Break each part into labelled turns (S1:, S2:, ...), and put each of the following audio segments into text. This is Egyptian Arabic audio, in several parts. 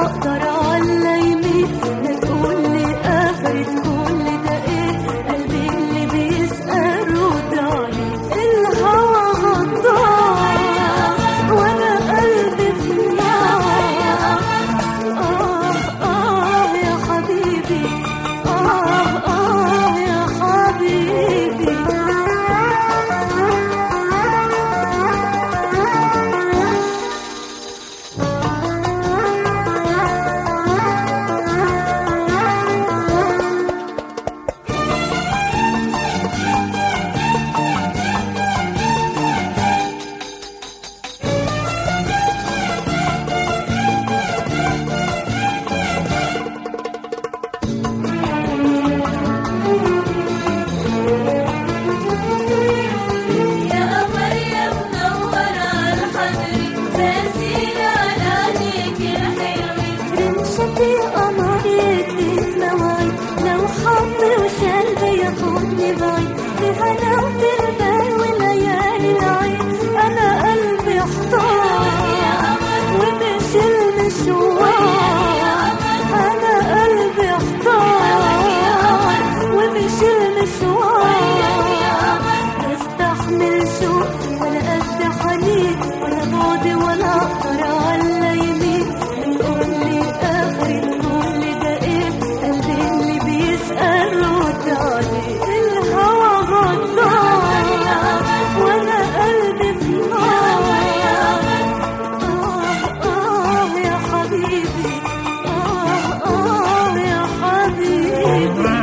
S1: اقدر على يمين ما تقول لي اخرة كل ده ايه قلبي اللي بيسأل رد عليه الهوى غدار وانا قلبي في نار آه آه يا حبيبي آه آه يا حبيبي
S2: يا قمر يا منور على حضري باسيل على عينيك الحلوين
S1: رمشتي قمر يديك مواعيد لو حط وشال بياخدني بعيد بهناوة البال وليالي العين أنا قلبي احتار ومش المشوار أنا قلبي احتار ومش المشوار استحمل شوق ولا قد حنين ولا بعد ولا اقدر على يمين بتقول لي اخر تقول لي ده ايه قلبي اللي بيسأل رد عليه الهوى غدار وانا قلبي في نار آه آه يا حبيبي آه آه يا حبيبي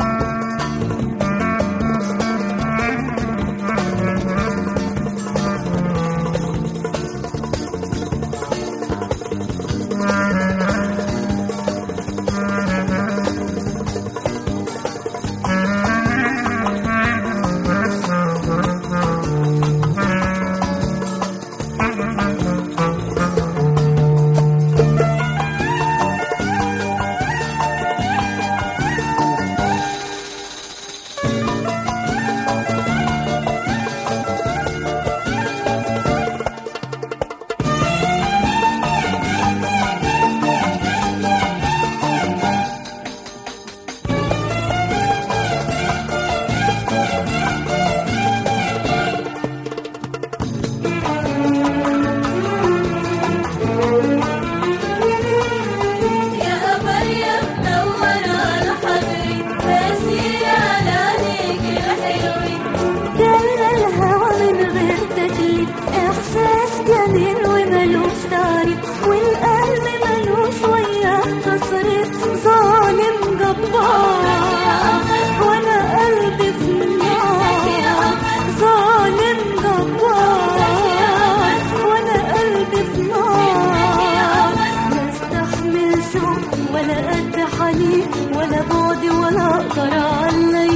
S2: يا قمر يا منور على حضري باسيل على عينيك الحلوين
S1: جرى الهوى من غير تكليف احساس جميل وملوش تعريف والقلب ملوش وياه تصريف ظالم جبار وانا قلبي في النار ظالم جبار وانا قلبي في نار لا استحمل شوق ولا قد حنين ولا بعد ولا اقدر على